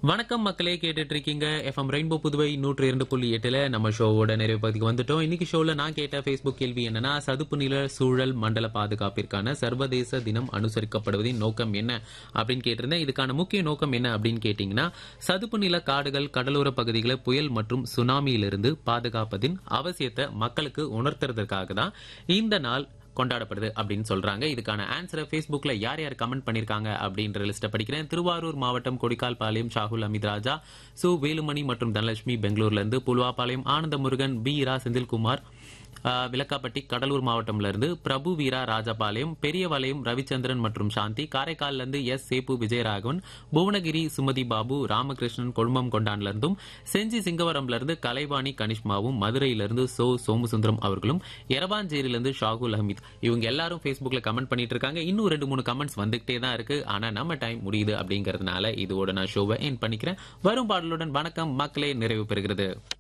வணக்கம் மக்களே கேட்டுட்டு இருக்கீங்க எஃப்எம் ரெயின்போ புதுவை நூற்றி இரண்டு புள்ளி எட்டுல நம்ம ஷோவோட நிறைவு பகுதிக்கு வந்துட்டோம் இன்னைக்கு ஷோல நான் கேட்ட ஃபேஸ்புக் கேள்வி என்னன்னா சதுப்பு நில சூழல் மண்டல பாதுகாப்பிற்கான சர்வதேச தினம் அனுசரிக்கப்படுவதின் நோக்கம் என்ன அப்படின்னு கேட்டிருந்தேன் இதுக்கான முக்கிய நோக்கம் என்ன அப்படின்னு கேட்டீங்கன்னா சதுப்பு நில காடுகள் கடலோர பகுதிகளை புயல் மற்றும் சுனாமியிலிருந்து பாதுகாப்பதின் அவசியத்தை மக்களுக்கு உணர்த்துறதுக்காக தான் இந்த நாள் கொண்டாடப்படுது அப்படின்னு சொல்றாங்க இதுக்கான ஆன்சரை ஃபேஸ்புக்ல யார் யார் கமெண்ட் பண்ணிருக்காங்க அப்படின்ற லிஸ்ட்டை படிக்கிறேன் திருவாரூர் மாவட்டம் கொடிக்கால் பாளையம் ஷாகுல் அமித் ராஜா சு வேலுமணி மற்றும் தனலட்சுமி பெங்களூர்ல இருந்து புல்வாபாளையம் ஆனந்த முருகன் பி இரா செந்தில்குமார் ஆஹ், விளக்காப்பட்டி கடலூர் மாவட்டம்ல இருந்து பிரபு வீரா ராஜபாளையம் பெரியவளையம் ரவிச்சந்திரன் மற்றும் சாந்தி காரைக்கால்ல இருந்து எஸ் சேப்பு விஜயராகவன் புவனகிரி சுமதி பாபு ராமகிருஷ்ணன் கொழுமம் கொண்டான்ல இருந்தும் செஞ்சி சிங்கவரம்ல இருந்து கலைவாணி கனிஷ்மாவும் மதுரையில இருந்து சோ சோமசுந்தரம் அவர்களும் எரவாஞ்சேரியில இருந்து ஷாகுல் அஹமீத் இவங்க எல்லாரும் Facebookல கமெண்ட் பண்ணிட்டு இருக்காங்க இன்னும் ரெண்டு மூணு கமெண்ட்ஸ் வந்துகிட்டே தான் இருக்கு ஆனா நம்ம டைம் முடியுது அப்படிங்கறதுனால இதோட நான் ஷோவை என் பண்ணிக்கிறேன் வரும் பாடலுடன் வணக்கம் மக்களே நிறைவு பெறுகிறது